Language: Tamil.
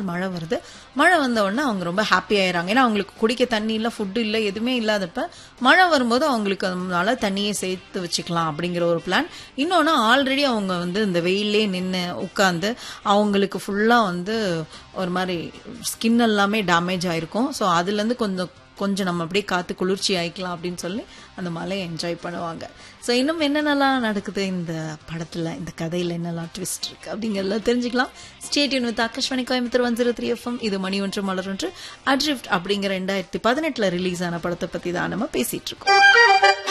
மழை வருது மழை வந்த உடனே அவங்க ரொம்ப ஹாப்பி ஆயிடுறாங்க ஏன்னா அவங்களுக்கு குடிக்க தண்ணி இல்லை ஃபுட்டு இல்லை எதுவுமே இல்லாதப்ப மழை வரும்போது அவங்களுக்கு அதனால தண்ணியை சேர்த்து வச்சுக்கலாம் அப்படிங்கிற ஒரு பிளான் இன்னொன்று ஆல்ரெடி அவங்க வந்து இந்த வெயிலே நின்று உட்காந்து அவங்களுக்கு ஃபுல்லாக வந்து ஒரு மாதிரி ஸ்கின் எல்லாமே டேமேஜ் ஆயிருக்கும் ஸோ அதுலேருந்து கொஞ்சம் கொஞ்சம் நம்ம அப்படியே காத்து குளிர்ச்சி ஆயிக்கலாம் அப்படின்னு சொல்லி அந்த மலையை என்ஜாய் பண்ணுவாங்க ஸோ இன்னும் என்னென்னலாம் நடக்குது இந்த படத்தில் இந்த கதையில் என்னெல்லாம் ட்விஸ்ட் இருக்கு அப்படிங்கிறத தெரிஞ்சுக்கலாம் stay tuned with Akashvani Coimbatore one zero three FM இது மணி ஒன்று மலர் ஒன்று அட்ரிஃப்ட் அப்படிங்கிற ரெண்டாயிரத்தி பதினெட்டில் ரிலீஸ் ஆன படத்தை பற்றி தான் நம்ம பேசிட்டு இருக்கோம்